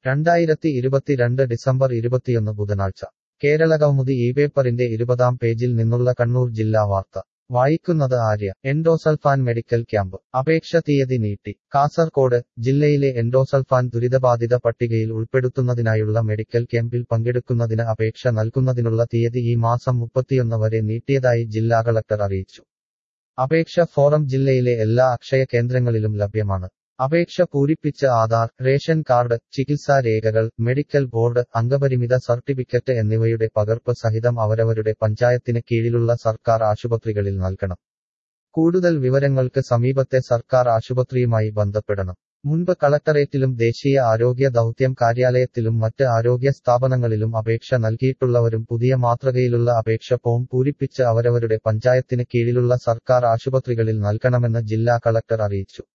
രണ്ടായിരത്തി ഇരുപത്തിരണ്ട് ഡിസംബർ ഇരുപത്തിയൊന്ന് ബുധനാഴ്ച കേരളകൗമുദി ഈ പേപ്പറിന്റെ ഇരുപതാം പേജിൽ നിന്നുള്ള കണ്ണൂർ ജില്ലാ വാർത്ത വായിക്കുന്നത് ആര്യ എൻഡോസൾഫാൻ മെഡിക്കൽ ക്യാമ്പ് അപേക്ഷ തീയതി നീട്ടി കാസർകോട് ജില്ലയിലെ എൻഡോസൾഫാൻ ദുരിതബാധിത പട്ടികയിൽ ഉൾപ്പെടുത്തുന്നതിനായുള്ള മെഡിക്കൽ ക്യാമ്പിൽ പങ്കെടുക്കുന്നതിന് അപേക്ഷ നൽകുന്നതിനുള്ള തീയതി ഈ മാസം മുപ്പത്തിയൊന്ന് വരെ നീട്ടിയതായി ജില്ലാ കളക്ടർ അറിയിച്ചു അപേക്ഷ ഫോറം ജില്ലയിലെ എല്ലാ അക്ഷയ കേന്ദ്രങ്ങളിലും ലഭ്യമാണ് അപേക്ഷ പൂരിപ്പിച്ച ആധാർ റേഷൻ കാർഡ് ചികിത്സാ രേഖകൾ മെഡിക്കൽ ബോർഡ് അംഗപരിമിത സർട്ടിഫിക്കറ്റ് എന്നിവയുടെ പകർപ്പ് സഹിതം അവരവരുടെ പഞ്ചായത്തിന് കീഴിലുള്ള സർക്കാർ ആശുപത്രികളിൽ നൽകണം കൂടുതൽ വിവരങ്ങൾക്ക് സമീപത്തെ സർക്കാർ ആശുപത്രിയുമായി ബന്ധപ്പെടണം മുൻപ് കളക്ടറേറ്റിലും ദേശീയ ആരോഗ്യ ദൗത്യം കാര്യാലയത്തിലും മറ്റ് ആരോഗ്യ സ്ഥാപനങ്ങളിലും അപേക്ഷ നൽകിയിട്ടുള്ളവരും പുതിയ മാതൃകയിലുള്ള അപേക്ഷ ഫോം പൂരിപ്പിച്ച് അവരവരുടെ പഞ്ചായത്തിന് കീഴിലുള്ള സർക്കാർ ആശുപത്രികളിൽ നൽകണമെന്ന് ജില്ലാ കളക്ടർ അറിയിച്ചു